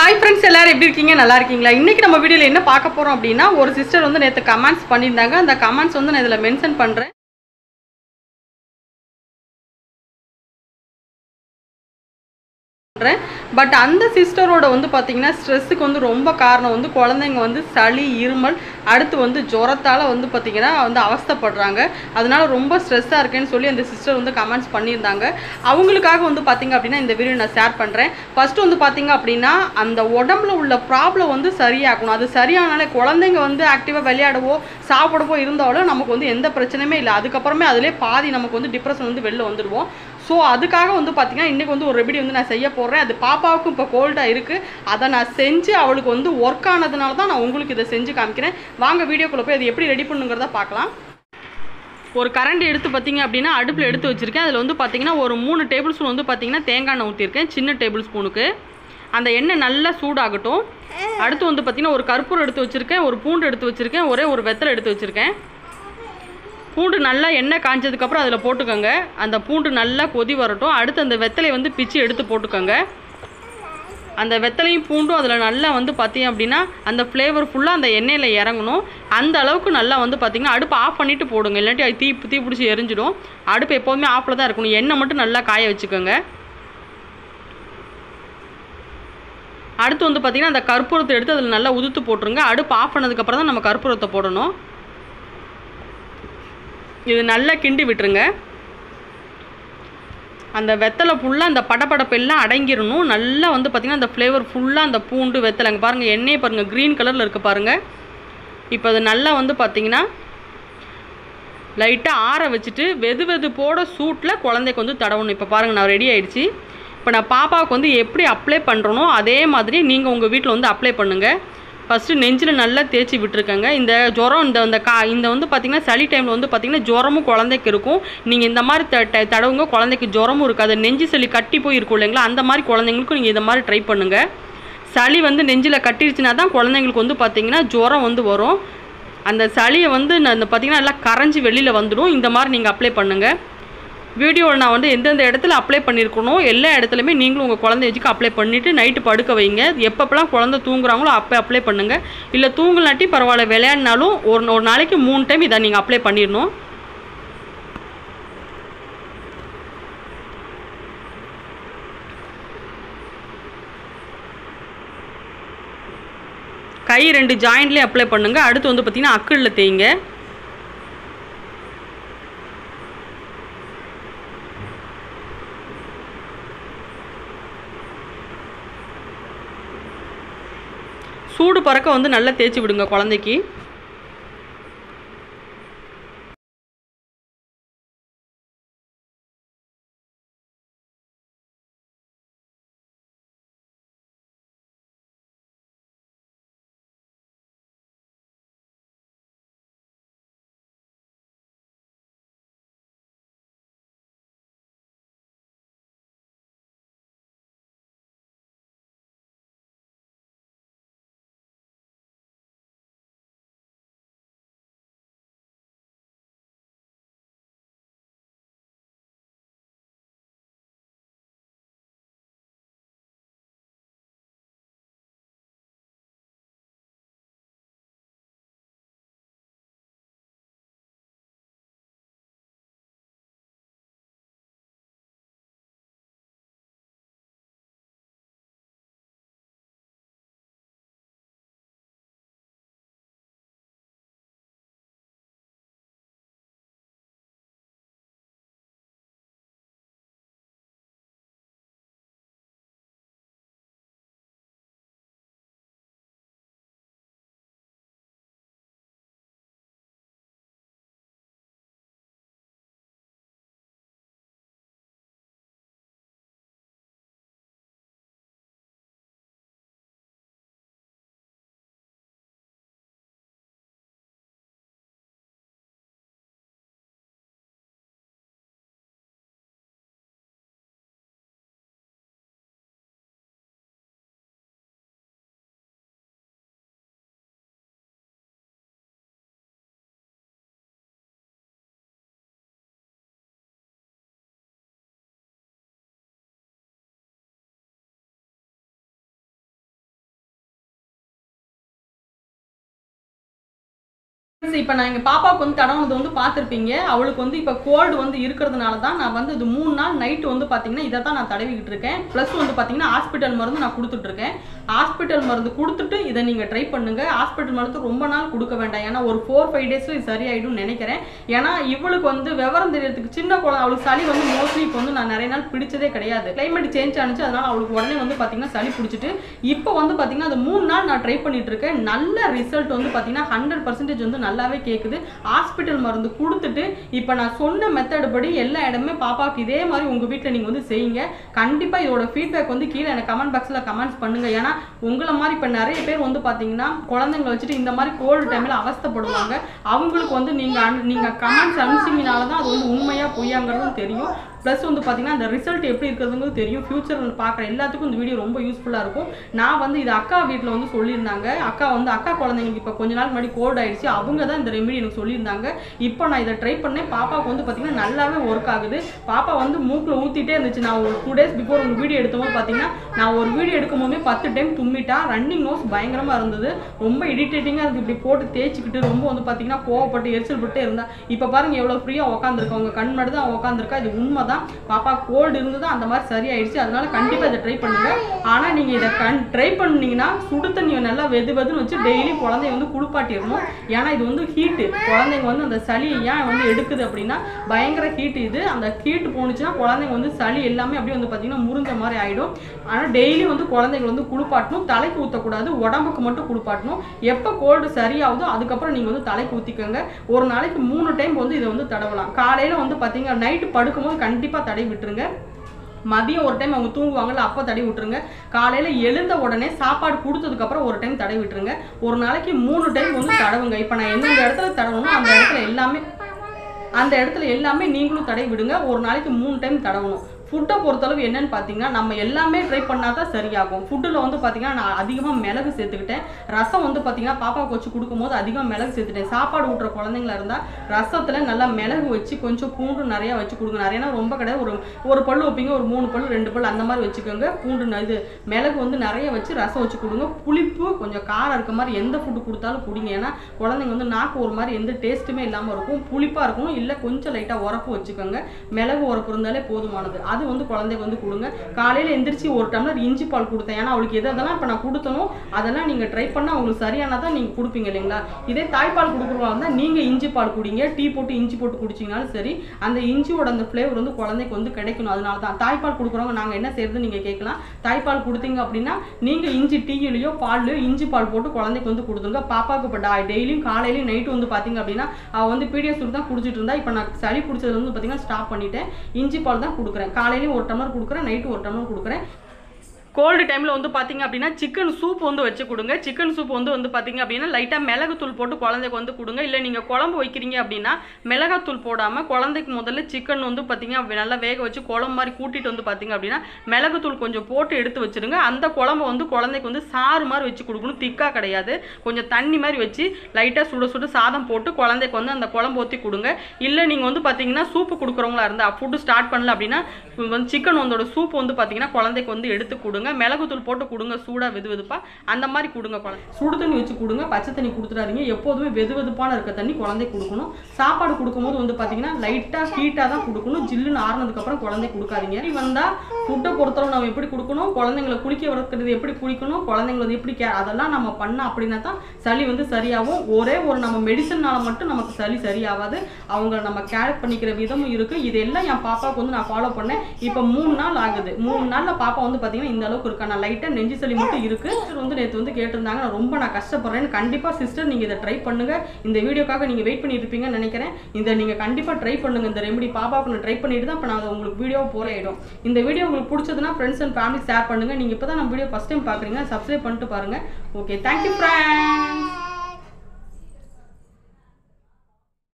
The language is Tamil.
ஹாய் ஃப்ரெண்ட்ஸ் எல்லாரும் எப்படி இருக்கீங்க நல்லா இருக்கீங்களா இன்னைக்கு நம்ம வீடியோவில் என்ன பார்க்க போறோம் அப்படின்னா ஒரு சிஸ்டர் வந்து நேற்று கமெண்ட்ஸ் பண்ணியிருந்தாங்க அந்த கமெண்ட்ஸ் வந்து நான் இதில் மென்ஷன் பண்ணுறேன் பட் அந்த சிஸ்டரோட வந்து பார்த்தீங்கன்னா ஸ்ட்ரெஸ்ஸுக்கு வந்து ரொம்ப காரணம் வந்து குழந்தைங்க வந்து சளி இருமல் அடுத்து வந்து ஜுரத்தால் வந்து பார்த்தீங்கன்னா வந்து அவஸ்தைப்படுறாங்க அதனால ரொம்ப ஸ்ட்ரெஸ்ஸாக இருக்கேன்னு சொல்லி அந்த சிஸ்டர் வந்து கமெண்ட்ஸ் பண்ணியிருந்தாங்க அவங்களுக்காக வந்து பார்த்தீங்க அப்படின்னா இந்த வீடியோ நான் ஷேர் பண்ணுறேன் ஃபர்ஸ்ட் வந்து பார்த்தீங்க அப்படின்னா அந்த உடம்புல உள்ள ப்ராப்ளம் வந்து சரியாகணும் அது சரியானாலே குழந்தைங்க வந்து ஆக்டிவாக விளையாடவோ சாப்பிடவோ இருந்தாலும் நமக்கு வந்து எந்த பிரச்சனையுமே இல்லை அதுக்கப்புறமே அதிலே பாதி நமக்கு வந்து டிப்ரெஷன் வந்து வெளில வந்துடுவோம் ஸோ அதுக்காக வந்து பார்த்தீங்கன்னா இன்றைக்கி வந்து ஒரு ரெமெடி வந்து நான் செய்ய போடுறேன் அது பாப்பாவுக்கும் இப்போ கோல்டாக இருக்குது அதை நான் செஞ்சு அவளுக்கு வந்து ஒர்க் ஆனதுனால தான் நான் உங்களுக்கு இதை செஞ்சு காமிக்கிறேன் வாங்க வீடியோக்குள்ளே போய் அது எப்படி ரெடி பண்ணுங்கிறத பார்க்கலாம் ஒரு கரண்டி எடுத்து பார்த்தீங்க அப்படின்னா அடுப்பில் எடுத்து வச்சுருக்கேன் அதில் வந்து பார்த்தீங்கன்னா ஒரு மூணு டேபிள் ஸ்பூன் வந்து பார்த்தீங்கன்னா தேங்காய் எண்ணெய் ஊற்றிருக்கேன் சின்ன டேபிள் ஸ்பூனுக்கு அந்த எண்ணெய் நல்லா சூடாகட்டும் அடுத்து வந்து பார்த்தீங்கன்னா ஒரு கற்பூரம் எடுத்து வச்சுருக்கேன் ஒரு பூண்டு எடுத்து வச்சுருக்கேன் ஒரே ஒரு வெத்தலை எடுத்து வச்சுருக்கேன் பூண்டு நல்லா எண்ணெய் காஞ்சதுக்கப்புறம் அதில் போட்டுக்கோங்க அந்த பூண்டு நல்லா கொதி வரட்டும் அடுத்து அந்த வெத்தலையை வந்து பிச்சு எடுத்து போட்டுக்கோங்க அந்த வெத்தலையும் பூண்டும் அதில் நல்லா வந்து பார்த்தீங்க அப்படின்னா அந்த ஃப்ளேவர் ஃபுல்லாக அந்த எண்ணெயில் இறங்கணும் அந்த அளவுக்கு நல்லா வந்து பார்த்தீங்கன்னா அடுப்பு ஆஃப் பண்ணிவிட்டு போடுங்க இல்லாட்டி அது தீ தீ பிடிச்சி எரிஞ்சிடும் அடுப்பு எப்போதுமே ஆஃபில் தான் இருக்கணும் எண்ணெய் மட்டும் நல்லா காய வச்சுக்கோங்க அடுத்து வந்து பார்த்திங்கன்னா அந்த கற்பூரத்தை எடுத்து அதில் நல்லா உதுத்து போட்டுருங்க அடுப்பு ஆஃப் பண்ணதுக்கப்புறம் தான் நம்ம கற்பூரத்தை போடணும் இது நல்லா கிண்டி விட்டுருங்க அந்த வெத்தலை ஃபுல்லாக அந்த படப்படப்பு எல்லாம் அடங்கிடணும் நல்லா வந்து பார்த்திங்கன்னா அந்த ஃப்ளேவர் ஃபுல்லாக அந்த பூண்டு வெத்தலை அங்கே பாருங்கள் எண்ணெயை பாருங்கள் க்ரீன் கலரில் இருக்குது பாருங்கள் இப்போ அது நல்லா வந்து பார்த்திங்கன்னா லைட்டாக ஆற வச்சுட்டு வெது வெது போட சூட்டில் குழந்தைக்கு வந்து தடவணும் இப்போ பாருங்கள் நான் ரெடி ஆயிடுச்சு இப்போ நான் பாப்பாவுக்கு வந்து எப்படி அப்ளை பண்ணுறனோ அதே மாதிரி நீங்கள் உங்கள் வீட்டில் வந்து அப்ளை பண்ணுங்கள் ஃபஸ்ட்டு நெஞ்சில் நல்லா தேய்ச்சி விட்டுருக்கங்க இந்த ஜுரம் இந்த இந்த கா இந்த வந்து பார்த்திங்கன்னா சளி டைமில் வந்து பார்த்திங்கன்னா ஜுரமும் குழந்தைக்கு இருக்கும் நீங்கள் இந்த மாதிரி த ட தடவுங்க குழந்தைக்கு ஜுரமும் இருக்காது நெஞ்சு சளி கட்டி போய் இருக்கும் இல்லைங்களா அந்த மாதிரி குழந்தைங்களுக்கும் நீங்கள் இந்த மாதிரி ட்ரை பண்ணுங்கள் சளி வந்து நெஞ்சில் கட்டிடுச்சுனா தான் குழந்தைங்களுக்கு வந்து பார்த்திங்கன்னா ஜுரம் வந்து வரும் அந்த சளியை வந்து நான் இந்த பார்த்திங்கன்னா நல்லா கரைஞ்சி வெளியில் வந்துடும் இந்த மாதிரி நீங்கள் அப்ளை பண்ணுங்கள் வீடியோவில் நான் வந்து எந்தெந்த இடத்துல அப்ளை பண்ணியிருக்கணும் எல்லா இடத்துலையுமே நீங்களும் உங்கள் குழந்தைய வச்சுக்க அப்ளை பண்ணிவிட்டு நைட்டு படுக்க வைங்க எப்பப்பெல்லாம் குழந்தை தூங்குறாங்களோ அப்போ அப்ளை பண்ணுங்கள் இல்லை தூங்கலாட்டி பரவாயில்ல விளையாடினாலும் ஒரு ஒரு நாளைக்கு மூணு டைம் இதை நீங்கள் அப்ளை பண்ணிடணும் கை ரெண்டு ஜாயிண்ட்லேயே அப்ளை பண்ணுங்கள் அடுத்து வந்து பார்த்திங்கன்னா அக்கிளில் தேய்ங்க சூடு பறக்க வந்து நல்லா தேய்ச்சி விடுங்க குழந்தைக்கு இப்போ நான் எங்கள் பாப்பாவுக்கு வந்து தடவுனது வந்து பார்த்துருப்பீங்க அவளுக்கு வந்து இப்போ கோல்டு வந்து இருக்கிறதுனால தான் நான் வந்து இது மூணு நாள் நைட்டு வந்து பார்த்தீங்கன்னா இதை தான் நான் தடவிக்கிட்டு இருக்கேன் ப்ளஸ் வந்து பார்த்தீங்கன்னா ஹாஸ்பிட்டல் மருந்து நான் கொடுத்துட்ருக்கேன் ஹாஸ்பிட்டல் மருந்து கொடுத்துட்டு இதை நீங்கள் ட்ரை பண்ணுங்க ஹாஸ்பிட்டல் மருந்து ரொம்ப நாள் கொடுக்க வேண்டாம் ஏன்னா ஒரு ஃபோர் ஃபைவ் டேஸில் இது சரியாயிடும்னு நினைக்கிறேன் ஏன்னா இவளுக்கு வந்து விவரம் தெரியறதுக்கு சின்ன குழந்தை அவளுக்கு சளி வந்து மோஸ்ட்லி இப்போ வந்து நான் நிறைய நாள் பிடிச்சதே கிடையாது கிளைமேட் சேஞ்ச் ஆனிச்சு அதனால அவளுக்கு உடனே வந்து பார்த்தீங்கன்னா சளி பிடிச்சிட்டு இப்போ வந்து பார்த்தீங்கன்னா அது மூணு நாள் நான் ட்ரை பண்ணிட்டு இருக்கேன் நல்ல ரிசல்ட் வந்து பார்த்தீங்கன்னா ஹண்ட்ரட் பர்சன்டேஜ் வந்து நல்லாவே கேட்குது ஹாஸ்பிட்டல் மருந்து கொடுத்துட்டு இப்போ நான் சொன்ன மெத்தட் படி எல்லா இடமே பாப்பாவுக்கு இதே மாதிரி உங்கள் வீட்டில் நீங்கள் வந்து செய்யுங்க கண்டிப்பாக இதோட ஃபீட்பேக் வந்து கீழே எனக்கு கமெண்ட் பாக்ஸில் கமெண்ட்ஸ் பண்ணுங்க ஏன்னா உங்களை மாதிரி இப்போ நிறைய பேர் வந்து பார்த்தீங்கன்னா குழந்தைங்களை வச்சுட்டு இந்த மாதிரி கோல்டு டைமில் அவஸ்தைப்படுவாங்க அவங்களுக்கு வந்து நீங்கள் நீங்கள் கமெண்ட்ஸ் அனுப்பிச்சிங்கனால தான் அது வந்து உண்மையாக பொய்யாங்கிறதும் தெரியும் ப்ளஸ் வந்து பார்த்தீங்கன்னா அந்த ரிசல்ட் எப்படி இருக்கிறதுங்கிறது தெரியும் ஃபியூச்சரில் பார்க்குற எல்லாத்துக்கும் இந்த வீடியோ ரொம்ப யூஸ்ஃபுல்லாக இருக்கும் நான் வந்து இது அக்கா வீட்டில் வந்து சொல்லியிருந்தாங்க அக்கா வந்து அக்கா குழந்தைங்களுக்கு இப்போ கொஞ்ச நாள் முன்னாடி கோல்ட் ஆயிடுச்சு அவங்க தான் இந்த ரெமெடி எனக்கு சொல்லியிருந்தாங்க இப்போ நான் இதை ட்ரை பண்ணேன் பாப்பாவுக்கு வந்து பார்த்தீங்கன்னா நல்லாவே ஒர்க் ஆகுது பாப்பா வந்து மூக்கில் ஊற்றிட்டே இருந்துச்சு நான் ஒரு டூ டேஸ் பிஃபோர் உங்கள் வீடியோ எடுத்தபோது பார்த்தீங்கன்னா நான் ஒரு வீடியோ எடுக்கும் போதே பத்து டைம் தும்மிட்டா ரன்னிங் நோஸ் பயங்கரமாக இருந்தது ரொம்ப இரிட்டேட்டிங்காக இருந்து இப்படி போட்டு தேய்ச்சிக்கிட்டு ரொம்ப வந்து பார்த்தீங்கன்னா கோவப்பட்டு எரிச்சல் பட்டு இருந்தா இப்போ பாருங்க எவ்வளோ ஃப்ரீயாக உட்காந்துருக்கா உங்க கண் மட்டும் தான் உட்காந்துருக்கா இது உண்மை தான் பாப்பா கோல்டு இருந்தது அந்த மாதிரி சரியாயிடுச்சு அதனால கண்டிப்பாக இதை ட்ரை பண்ணுங்க ஆனால் நீங்கள் இதை கண் ட்ரை பண்ணீங்கன்னா சுடு தண்ணியை நல்லா வெது வெதுன்னு வச்சு டெய்லி குழந்தைய வந்து குளிப்பாட்டிடணும் ஏன்னா இது வந்து ஹீட்டு குழந்தைங்க வந்து அந்த சளியை ஏன் வந்து எடுக்குது அப்படின்னா பயங்கர ஹீட் இது அந்த ஹீட் போணுச்சுன்னா குழந்தைங்க வந்து சளி எல்லாமே அப்படியே வந்து பார்த்தீங்கன்னா முறிஞ்ச மாதிரி ஆயிடும் ஆனால் டெய்லி வந்து குழந்தைங்க வந்து குளிப்பாட்டணும் தலைக்கு ஊற்றக்கூடாது உடம்புக்கு மட்டும் குளிப்பாட்டணும் எப்போ கோல்டு சரியாகுதோ அதுக்கப்புறம் நீங்கள் வந்து தலைக்கு ஊற்றிக்கோங்க ஒரு நாளைக்கு மூணு டைம் வந்து இதை வந்து தடவலாம் காலையில் வந்து பார்த்தீங்கன்னா நைட்டு படுக்கும்போது கண்டிப்பாக தடவி விட்டுருங்க மதியம் ஒரு டைம் அவங்க தூங்குவாங்கல்ல அப்போ தடவி விட்டுருங்க காலையில் எழுந்த உடனே சாப்பாடு கொடுத்ததுக்கப்புறம் ஒரு டைம் தடவி விட்டுருங்க ஒரு நாளைக்கு மூணு டைம் வந்து தடவுங்க இப்போ நான் எந்தெந்த இடத்துல தடவணும் அந்த இடத்துல எல்லாமே அந்த இடத்துல எல்லாமே நீங்களும் தடவி விடுங்க ஒரு நாளைக்கு மூணு டைம் தடவணும் ஃபுட்டை பொறுத்தளவு என்னன்னு பார்த்தீங்கன்னா நம்ம எல்லாமே ட்ரை பண்ணால் தான் சரியாகும் ஃபுட்டில் வந்து பார்த்தீங்கன்னா நான் அதிகமாக மிளகு சேர்த்துக்கிட்டேன் ரசம் வந்து பார்த்தீங்கன்னா பாப்பாவுக்கு வச்சு கொடுக்கும்போது அதிகமாக மிளகு சேர்த்துட்டேன் சாப்பாடு ஊட்டுற குழந்தைங்களா இருந்தால் ரசத்தில் நல்லா மிளகு வச்சு கொஞ்சம் பூண்டு நிறையா வச்சு கொடுங்க நிறையனா ரொம்ப கிடையாது ஒரு ஒரு பல்லு வைப்பீங்க ஒரு மூணு பல்லு ரெண்டு பல்லு அந்த மாதிரி வச்சுக்கோங்க பூண்டு ந- இது மிளகு வந்து நிறைய வச்சு ரசம் வச்சு கொடுங்க புளிப்பு கொஞ்சம் காரம் இருக்க மாதிரி எந்த ஃபுட்டு கொடுத்தாலும் குடிங்க ஏன்னா குழந்தைங்க வந்து நாக்கு ஒரு மாதிரி எந்த டேஸ்ட்டுமே இல்லாமல் இருக்கும் புளிப்பாக இருக்கும் இல்லை கொஞ்சம் லைட்டாக உரப்பு வச்சுக்கோங்க மிளகு உரப்பு இருந்தாலே போதுமானது அது வந்து குழந்தைக்கு வந்து கொடுங்க காலையில் எந்திரிச்சு ஒரு டம்ளர் இஞ்சி பால் கொடுத்தேன் ஏன்னா அவளுக்கு எது அதெல்லாம் இப்போ நான் கொடுத்தனோ அதெல்லாம் நீங்கள் ட்ரை பண்ணால் அவங்களுக்கு சரியானதான் நீங்கள் கொடுப்பீங்க இல்லைங்களா இதே தாய்ப்பால் கொடுக்குறவங்க இருந்தால் நீங்கள் இஞ்சி பால் குடிங்க டீ போட்டு இஞ்சி போட்டு குடிச்சிங்கனாலும் சரி அந்த இஞ்சியோட அந்த ஃப்ளேவர் வந்து குழந்தைக்கு வந்து கிடைக்கணும் அதனால தான் தாய்ப்பால் கொடுக்குறவங்க நாங்கள் என்ன செய்யறது நீங்கள் கேட்கலாம் தாய்ப்பால் கொடுத்தீங்க அப்படின்னா நீங்கள் இஞ்சி டீயிலையோ பால்லையோ இஞ்சி பால் போட்டு குழந்தைக்கு வந்து கொடுத்துருங்க பாப்பாவுக்கு இப்போ டெய்லியும் காலையிலையும் நைட்டு வந்து பார்த்தீங்க அப்படின்னா அவள் வந்து பீடிஎஸ் தான் குடிச்சிட்டு இருந்தா இப்போ நான் சளி பிடிச்சது வந்து பார்த்தீங்கன்னா ஸ்டாப் பண்ணிட்டேன் இஞ்சி பால் தான் கொடுக்குறேன் காலையிலையும் ஒரு டம்ளர் கொடுக்குறேன் நைட்டு ஒரு டம்ளர் கொடுக்குறேன் கோல்டு டைமில் வந்து பார்த்தீங்க அப்படின்னா சிக்கன் சூப் வந்து வச்சு கொடுங்க சிக்கன் சூப் வந்து வந்து பார்த்தீங்க அப்படின்னா லைட்டாக மிளகுத்தூள் போட்டு குழந்தைக்கு வந்து கொடுங்க இல்லை நீங்கள் குழம்பு வைக்கிறீங்க அப்படின்னா மிளகாத்தூள் போடாமல் குழந்தைக்கு முதல்ல சிக்கன் வந்து பார்த்தீங்க அப்படி நல்லா வேக வச்சு குழம்பு மாதிரி கூட்டிட்டு வந்து பார்த்தீங்க அப்படின்னா மிளகுத்தூள் கொஞ்சம் போட்டு எடுத்து வச்சிருங்க அந்த குழம்பு வந்து குழந்தைக்கு வந்து சாறு மாதிரி வச்சு கொடுக்கணும் திக்காக கிடையாது கொஞ்சம் தண்ணி மாதிரி வச்சு லைட்டாக சுட சுட சாதம் போட்டு குழந்தைக்கு வந்து அந்த குழம்பு ஊற்றி கொடுங்க இல்லை நீங்கள் வந்து பார்த்தீங்கன்னா சூப்பு கொடுக்குறவங்களா இருந்தால் ஃபுட்டு ஸ்டார்ட் பண்ணல அப்படின்னா வந்து சிக்கன் வந்தோட சூப் வந்து பார்த்தீங்கன்னா குழந்தைக்கு வந்து எடுத்து கொடுங்க மிளகுத்தூள் போட்டு கொடுங்க சூடாக வெது வெதுப்பா அந்த மாதிரி கொடுங்க குழந்தை சுடு தண்ணி வச்சு கொடுங்க பச்சை தண்ணி கொடுத்துடாதீங்க எப்போதுமே வெது வெதுப்பான இருக்க தண்ணி குழந்தைக்கு கொடுக்கணும் சாப்பாடு கொடுக்கும்போது வந்து பார்த்தீங்கன்னா லைட்டாக ஹீட்டாக தான் கொடுக்கணும் ஜில்லுன்னு ஆறுனதுக்கப்புறம் குழந்தைக்கு கொடுக்காதீங்க இப்படி வந்தால் ஃபுட்டை பொறுத்தளவு நம்ம எப்படி கொடுக்கணும் குழந்தைங்களை குளிக்க வைக்கிறது எப்படி குளிக்கணும் குழந்தைங்களை வந்து எப்படி கே அதெல்லாம் நம்ம பண்ணோம் அப்படின்னா தான் சளி வந்து சரியாகும் ஒரே ஒரு நம்ம மெடிசன்னால மட்டும் நமக்கு சளி சரியாகாது அவங்க நம்ம கேர் பண்ணிக்கிற விதமும் இருக்கு இதெல்லாம் என் பாப்பாவுக்கு வந்து நான் ஃபாலோ பண்ணேன் இப்போ மூணு நாள் ஆகுது மூணு நாள்ல பாப்பா வந்து பார்த்தீங்கன்னா இந்த அளவுக்கு இருக்கா நான் லைட்டாக நெஞ்சு சளி மட்டும் இருக்கு சிஸ்டர் வந்து நேற்று வந்து கேட்டிருந்தாங்க நான் ரொம்ப நான் கஷ்டப்படுறேன் கண்டிப்பா சிஸ்டர் நீங்க இதை ட்ரை பண்ணுங்க இந்த வீடியோக்காக நீங்க வெயிட் பண்ணிட்டு இருப்பீங்கன்னு நினைக்கிறேன் இதை நீங்க கண்டிப்பா ட்ரை பண்ணுங்க இந்த ரெமெடி பாப்பாவுக்கு நான் ட்ரை பண்ணிட்டு தான் இப்போ நான் அதை உங்களுக்கு வீடியோ போராயிடும் இந்த வீடியோ உங்களுக்கு பிடிச்சதுன்னா ஃப்ரெண்ட்ஸ் அண்ட் ஃபேமிலி ஷேர் பண்ணுங்க நீங்க இப்போ தான் நம்ம வீடியோ ஃபஸ்ட் டைம் பார்க்குறீங்க சப்ஸ்கிரைப் பண்ணிட்டு பாருங்க ஓகே தேங்க்யூ ஃப்ரெண்ட்ஸ்